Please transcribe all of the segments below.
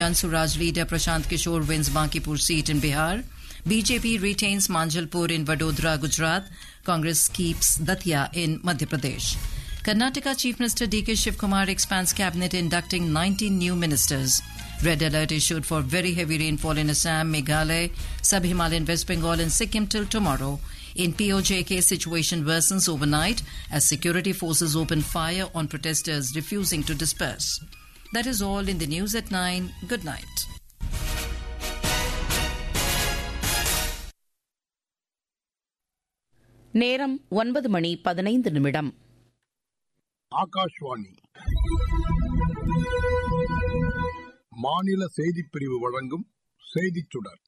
Kansuraj leader Prashant Kishore wins Bankipur seat in Bihar. BJP retains Manjalpur in Vadodara, Gujarat. Congress keeps Datia in Madhya Pradesh. Karnataka Chief Minister DK Shivkumar expands cabinet inducting 19 new ministers. Red alert issued for very heavy rainfall in Assam, Meghalaya, Sub-Himalayan West Bengal and Sikkim till tomorrow. In POJK, situation worsens overnight as security forces open fire on protesters refusing to disperse. That is all in the news at 9. Good night. நேரம் ஒன்பது மணி பதினைந்து நிமிடம் ஆகாஷ்வாணி மாநில செய்திப் பிரிவு வழங்கும் செய்திச் சுடர்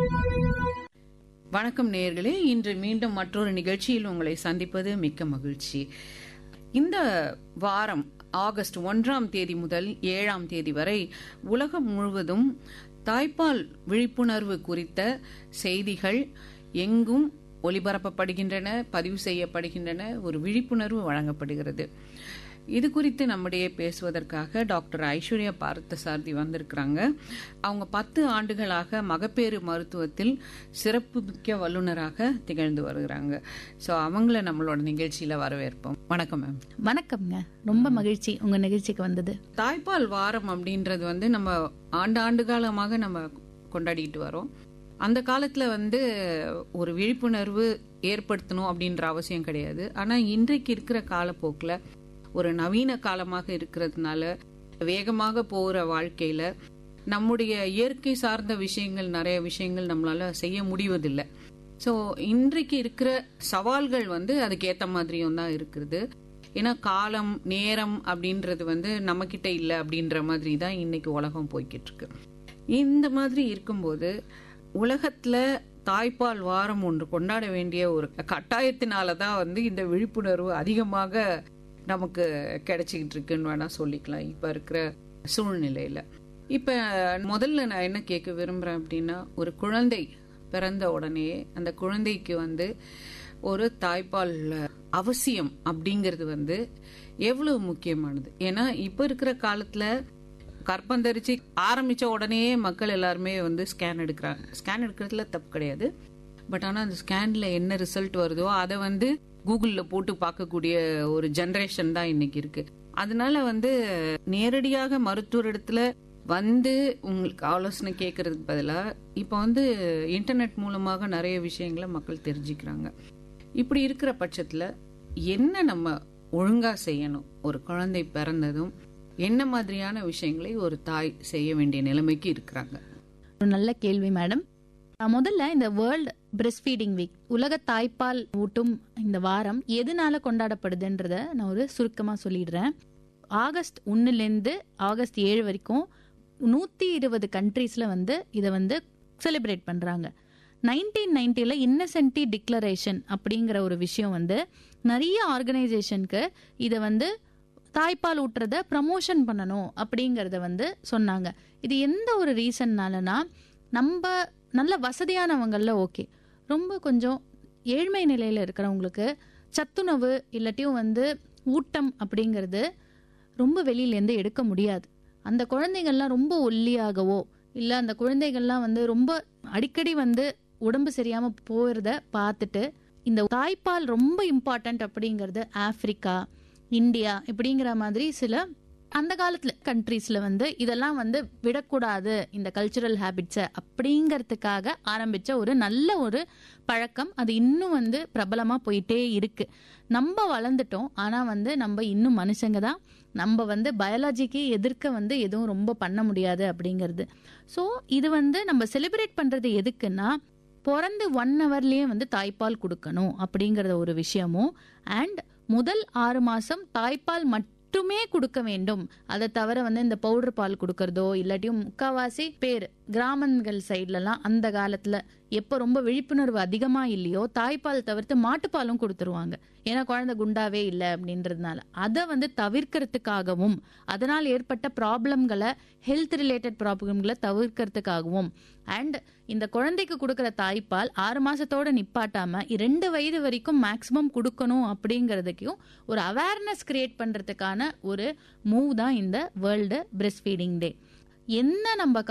வணக்கம் நேயர்களே இன்று மீண்டும் மற்றொரு நிகழ்ச்சியில் உங்களை சந்திப்பது மிக்க மகிழ்ச்சி இந்த வாரம் ஆகஸ்ட் ஒன்றாம் தேதி முதல் ஏழாம் தேதி வரை உலகம் முழுவதும் தாய்ப்பால் விழிப்புணர்வு குறித்த செய்திகள் எங்கும் ஒலிபரப்பப்படுகின்றன பதிவு செய்யப்படுகின்றன ஒரு விழிப்புணர்வு வழங்கப்படுகிறது இது குறித்து நம்முடைய பேசுவதற்காக டாக்டர் ஐஸ்வர்யா பார்த்தசாரதி வந்திருக்கிறாங்க அவங்க பத்து ஆண்டுகளாக மகப்பேறு மருத்துவத்தில் சிறப்பு மிக்க வல்லுநராக திகழ்ந்து வருகிறாங்க ஸோ அவங்கள நம்மளோட நிகழ்ச்சியில வரவேற்போம் வணக்கம் மேம் வணக்கம்ங்க ரொம்ப மகிழ்ச்சி உங்க நிகழ்ச்சிக்கு வந்தது தாய்ப்பால் வாரம் அப்படின்றது வந்து நம்ம ஆண்டு ஆண்டு காலமாக நம்ம கொண்டாடிட்டு வரோம் அந்த காலத்துல வந்து ஒரு விழிப்புணர்வு ஏற்படுத்தணும் அப்படின்ற அவசியம் கிடையாது ஆனா இன்றைக்கு இருக்கிற காலப்போக்கில் ஒரு நவீன காலமாக இருக்கிறதுனால வேகமாக போகிற வாழ்க்கையில நம்முடைய இயற்கை சார்ந்த விஷயங்கள் நிறைய விஷயங்கள் நம்மளால செய்ய முடிவதில்லை ஸோ இன்றைக்கு இருக்கிற சவால்கள் வந்து அதுக்கு ஏற்ற மாதிரியும் தான் இருக்குது ஏன்னா காலம் நேரம் அப்படின்றது வந்து நம்ம கிட்ட இல்லை அப்படின்ற மாதிரி தான் இன்னைக்கு உலகம் போய்கிட்டு இருக்கு இந்த மாதிரி இருக்கும்போது உலகத்துல தாய்ப்பால் வாரம் ஒன்று கொண்டாட வேண்டிய ஒரு கட்டாயத்தினால தான் வந்து இந்த விழிப்புணர்வு அதிகமாக நமக்கு கிடைச்சிக்கிட்டு இருக்குன்னு வேணா சொல்லிக்கலாம் இப்ப இருக்கிற சூழ்நிலையில இப்ப முதல்ல நான் என்ன கேட்க விரும்புறேன் அப்படின்னா ஒரு குழந்தை பிறந்த உடனே அந்த குழந்தைக்கு வந்து ஒரு தாய்ப்பால் அவசியம் அப்படிங்கிறது வந்து எவ்வளவு முக்கியமானது ஏன்னா இப்ப இருக்கிற காலத்துல கற்பந்தரிச்சு ஆரம்பிச்ச உடனே மக்கள் எல்லாருமே வந்து ஸ்கேன் எடுக்கிறாங்க ஸ்கேன் எடுக்கிறதுல தப்பு கிடையாது பட் ஆனா அந்த ஸ்கேன்ல என்ன ரிசல்ட் வருதோ அதை வந்து கூகுள்ல போட்டு பார்க்கக்கூடிய ஒரு ஜெனரேஷன் தான் இன்னைக்கு இருக்கு அதனால வந்து நேரடியாக மருத்துவர் இடத்துல வந்து உங்களுக்கு ஆலோசனை கேட்கறதுக்கு பதிலா இப்ப வந்து இன்டர்நெட் மூலமாக நிறைய விஷயங்களை மக்கள் தெரிஞ்சுக்கிறாங்க இப்படி இருக்கிற பட்சத்துல என்ன நம்ம ஒழுங்கா செய்யணும் ஒரு குழந்தை பிறந்ததும் என்ன மாதிரியான விஷயங்களை ஒரு தாய் செய்ய வேண்டிய நிலைமைக்கு இருக்கிறாங்க ஒரு நல்ல கேள்வி மேடம் முதல்ல இந்த வேர்ல்டு பிரெஸ்ட் ஃபீடிங் வீக் உலக தாய்ப்பால் ஊட்டும் இந்த வாரம் எதனால கொண்டாடப்படுதுன்றத நான் ஒரு சுருக்கமா சொல்லிடுறேன் ஆகஸ்ட் ஒன்னுலேருந்து ஆகஸ்ட் ஏழு வரைக்கும் நூத்தி இருபது கண்ட்ரீஸ்ல வந்து இதை வந்து செலிப்ரேட் பண்றாங்க நைன்டீன் நைன்டில இன்னசென்டி டிக்ளரேஷன் அப்படிங்கிற ஒரு விஷயம் வந்து நிறைய ஆர்கனைசேஷனுக்கு இதை வந்து தாய்ப்பால் ஊட்டுறத ப்ரமோஷன் பண்ணணும் அப்படிங்கறத வந்து சொன்னாங்க இது எந்த ஒரு ரீசன்னாலனா நம்ம நல்ல வசதியானவங்கள ஓகே ரொம்ப கொஞ்சம் ஏழ்மை நிலையில இருக்கிறவங்களுக்கு சத்துணவு இல்லாட்டியும் வந்து ஊட்டம் அப்படிங்கிறது ரொம்ப வெளியிலேருந்து எடுக்க முடியாது அந்த குழந்தைகள்லாம் ரொம்ப ஒல்லியாகவோ இல்லை அந்த குழந்தைகள்லாம் வந்து ரொம்ப அடிக்கடி வந்து உடம்பு சரியாம போகிறத பார்த்துட்டு இந்த தாய்ப்பால் ரொம்ப இம்பார்ட்டன்ட் அப்படிங்கிறது ஆப்பிரிக்கா இந்தியா இப்படிங்கிற மாதிரி சில அந்த காலத்துல கண்ட்ரீஸ்ல வந்து இதெல்லாம் வந்து விடக்கூடாது இந்த கல்ச்சுரல் ஹேபிட்ஸை அப்படிங்கறதுக்காக ஆரம்பிச்ச ஒரு நல்ல ஒரு பழக்கம் அது இன்னும் வந்து பிரபலமா போயிட்டே இருக்கு நம்ம வளர்ந்துட்டோம் ஆனா வந்து நம்ம இன்னும் மனுஷங்க தான் நம்ம வந்து பயாலஜிக்கு எதிர்க்க வந்து எதுவும் ரொம்ப பண்ண முடியாது அப்படிங்கிறது ஸோ இது வந்து நம்ம செலிப்ரேட் பண்றது எதுக்குன்னா பிறந்து ஒன் ஹவர்லயே வந்து தாய்ப்பால் கொடுக்கணும் அப்படிங்கறத ஒரு விஷயமும் அண்ட் முதல் ஆறு மாசம் தாய்ப்பால் மட்டுமே கொடுக்க வேண்டும் அதை தவிர வந்து இந்த பவுடர் பால் கொடுக்கறதோ இல்லாட்டியும் முக்காவாசி பேர் கிராமங்கள் சைட்லலாம் அந்த காலத்துல எப்போ ரொம்ப விழிப்புணர்வு அதிகமா இல்லையோ தாய்ப்பால் தவிர்த்து மாட்டுப்பாலும் கொடுத்துருவாங்க ஏன்னா குழந்தை குண்டாவே இல்லை அப்படின்றதுனால அதை வந்து தவிர்க்கிறதுக்காகவும் அதனால் ஏற்பட்ட ப்ராப்ளம்களை ஹெல்த் ரிலேட்டட் ப்ராப்ளம்களை தவிர்க்கிறதுக்காகவும் அண்ட் இந்த குழந்தைக்கு கொடுக்குற தாய்ப்பால் ஆறு மாசத்தோட நிப்பாட்டாம ரெண்டு வயது வரைக்கும் மேக்சிமம் கொடுக்கணும் அப்படிங்கிறதுக்கும் ஒரு அவேர்னஸ் கிரியேட் பண்றதுக்கான ஒரு மூவ் தான் இந்த வேர்ல்டு பிரெஸ்ட் ஃபீடிங் டே என்ன நம்ம